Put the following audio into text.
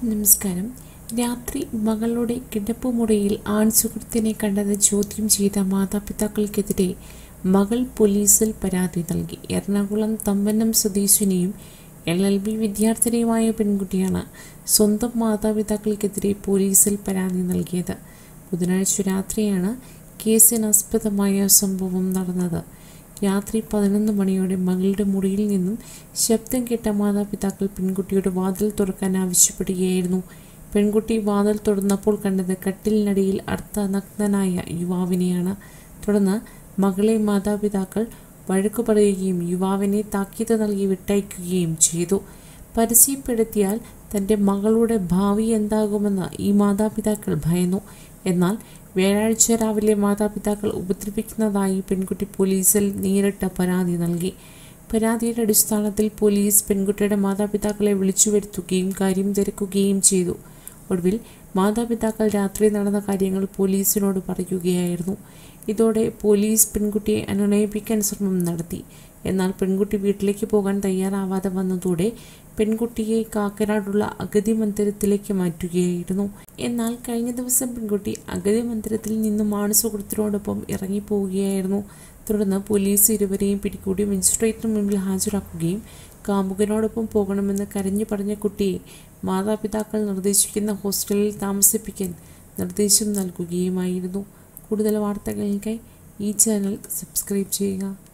നമസ്കാരം രാത്രി മകളുടെ കിടപ്പുമുറിയിൽ ആൺസുഹൃത്തിനെ കണ്ടത് ചോദ്യം ചെയ്ത മാതാപിതാക്കൾക്കെതിരെ മകൾ പോലീസിൽ പരാതി നൽകി എറണാകുളം തമ്പനം സ്വദേശിനിയും എൽ എൽ ബി വിദ്യാർത്ഥിനിയുമായ പെൺകുട്ടിയാണ് സ്വന്തം മാതാപിതാക്കൾക്കെതിരെ പോലീസിൽ പരാതി നൽകിയത് ബുധനാഴ്ച രാത്രിയാണ് കേസിനാസ്പദമായ സംഭവം നടന്നത് രാത്രി പതിനൊന്ന് മണിയോടെ മകളുടെ മുറിയിൽ നിന്നും ശബ്ദം കേട്ട മാതാപിതാക്കൾ പെൺകുട്ടിയുടെ വാതിൽ തുറക്കാൻ ആവശ്യപ്പെടുകയായിരുന്നു പെൺകുട്ടി വാതിൽ തുറന്നപ്പോൾ കണ്ടത് കട്ടിലിനടിയിൽ അർദ്ധനഗ്നനായ യുവാവിനെയാണ് തുടർന്ന് മകളെ മാതാപിതാക്കൾ വഴക്കു പറയുകയും യുവാവിനെ താക്കീത് നൽകി വിട്ടയക്കുകയും ചെയ്തു പരസ്യപ്പെടുത്തിയാൽ തൻ്റെ മകളുടെ ഭാവി എന്താകുമെന്ന് ഈ മാതാപിതാക്കൾ ഭയന്നു എന്നാൽ വ്യാഴാഴ്ച രാവിലെ മാതാപിതാക്കൾ ഉപദ്രവിക്കുന്നതായി പെൺകുട്ടി പോലീസിൽ നേരിട്ട് പരാതി നൽകി പരാതിയുടെ അടിസ്ഥാനത്തിൽ പോലീസ് പെൺകുട്ടിയുടെ മാതാപിതാക്കളെ വിളിച്ചു വരുത്തുകയും കാര്യം തിരക്കുകയും ചെയ്തു ഒടുവിൽ മാതാപിതാക്കൾ രാത്രി നടന്ന കാര്യങ്ങൾ പോലീസിനോട് പറയുകയായിരുന്നു ഇതോടെ പോലീസ് പെൺകുട്ടിയെ അനുനയിപ്പിക്കാൻ ശ്രമം നടത്തി എന്നാൽ പെൺകുട്ടി വീട്ടിലേക്ക് പോകാൻ തയ്യാറാവാതെ വന്നതോടെ പെൺകുട്ടിയെ കാക്കനാടുള്ള അഗതി മന്ദിരത്തിലേക്ക് മാറ്റുകയായിരുന്നു എന്നാൽ കഴിഞ്ഞ ദിവസം പെൺകുട്ടി അഗതി മന്ദിരത്തിൽ നിന്നും സുഹൃത്തിനോടൊപ്പം ഇറങ്ങിപ്പോവുകയായിരുന്നു തുടർന്ന് പോലീസ് ഇരുവരെയും പിടികൂടി മജിസ്ട്രേറ്റിന് മുമ്പിൽ ഹാജരാക്കുകയും കാമുകനോടൊപ്പം പോകണമെന്ന് കരഞ്ഞു പറഞ്ഞ കുട്ടിയെ മാതാപിതാക്കൾ നിർദ്ദേശിക്കുന്ന ഹോസ്റ്റലിൽ താമസിപ്പിക്കാൻ നിർദ്ദേശം നൽകുകയുമായിരുന്നു കൂടുതൽ വാർത്തകൾക്കായി ഈ ചാനൽ സബ്സ്ക്രൈബ് ചെയ്യുക